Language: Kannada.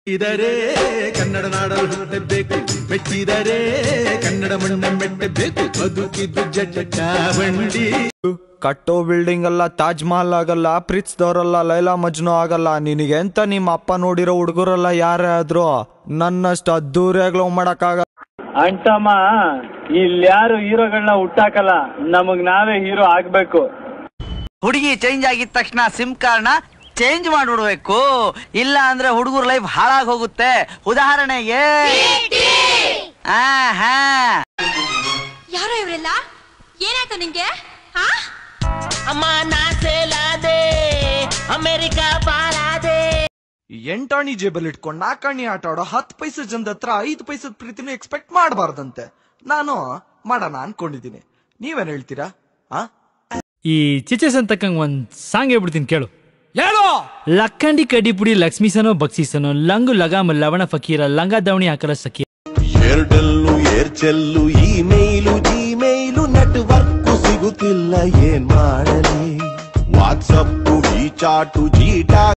ಇದರೆ ಕನ್ನಡ ನಾಡಲು ಹುಟ್ಟಬೇಕು ಮೆಚ್ಚಿದರೆ ಕನ್ನಡ ಮಣ್ಣ ಮೆಟ್ಟಬೇಕು ಬದುಕಿದ್ದು ಜಟ ಬಂಡಿ ಕಟ್ಟೋ ಬಿಲ್ಡಿಂಗ್ ಅಲ್ಲ ತಾಜ್ ಮಹಲ್ ಆಗಲ್ಲ ಪ್ರೀತ್ಸ್ದವ್ರಲ್ಲ ಲೈಲಾ ಮಜ್ನು ಆಗಲ್ಲ ನಿನಗೆ ಎಂತ ನಿಮ್ಮ ಅಪ್ಪ ನೋಡಿರೋ ಹುಡುಗರಲ್ಲ ಯಾರೇ ಆದ್ರೂ ನನ್ನಷ್ಟು ಅದ್ದೂರಿಯಾಗಿ ಲವ್ ಮಾಡಕ್ಕಾಗ ಅಂಟಮ್ಮ ಇಲ್ಯಾರು ಹೀರೋಗಳನ್ನ ಹುಟ್ಟಾಕಲ್ಲ ನಮಗ್ ನಾವೇ ಹೀರೋ ಆಗ್ಬೇಕು ಹುಡುಗಿ ಚೇಂಜ್ ಆಗಿದ ತಕ್ಷಣ ಸಿಮ್ ಕಾರ್ಡ್ನ ಚೇಂಜ್ ಮಾಡ್ಬಿಡ್ಬೇಕು ಇಲ್ಲ ಅಂದ್ರೆ ಹುಡುಗರ ಲೈಫ್ ಹಾಳಾಗಿ ಹೋಗುತ್ತೆ ಉದಾಹರಣೆಗೆ ಆ ಹಾ ಯಾರೋ ಇವರೆಲ್ಲ ಏನಾಯ್ತು ನಿಂಗೆ ಹಾ ಅಮ್ಮ ನಾ ಸೇಲಾದೆ ಅಮೆರಿಕ ಬಾಲಾದೆ ಎಂಟಾಣಿ ಜೇಬಲ್ ಇಟ್ಕೊಂಡು ನಾಲ್ಕಾಣಿ ಆಟ ಆಡೋ ಹತ್ತು ಪೈಸೆ ಜನದ ಹತ್ರ ಐದು ಪೈಸದ ಪ್ರೀತಿನ ಎಕ್ಸ್ಪೆಕ್ಟ್ ಮಾಡಬಾರ್ದಂತೆ ನಾನು ಮಾಡೋಣ ಅನ್ಕೊಂಡಿದ್ದೀನಿ ನೀವೇನ್ ಹೇಳ್ತೀರಾ ಆ ಈ ಚಿಚೇಸನ್ ತಕ್ಕಂಗ್ ಒಂದ್ ಸಾಂಗ್ ಹೇಳ್ಬಿಡ್ತೀನಿ ಕೇಳು ಹೇಳು ಲಕ್ಕಂಡಿ ಕಡ್ಡಿ ಪುಡಿ ಲಕ್ಷ್ಮೀಸನೋ ಬಕ್ಸೀಸನೋ ಲಂಗು ಲಗಾಮ ಲವಣ ಫಕೀರ ಲಂಗ ದಾವಣಿ ಹಾಕಲ ಸಖಿ Airtel Aircel email Gmail network ಸಿಗುತ್ತಿಲ್ಲ ಏನ್ ಮಾಡಲಿ ವಾಟ್ಸಪ್ ಈ ಚಾಟು ಜೀಟಾ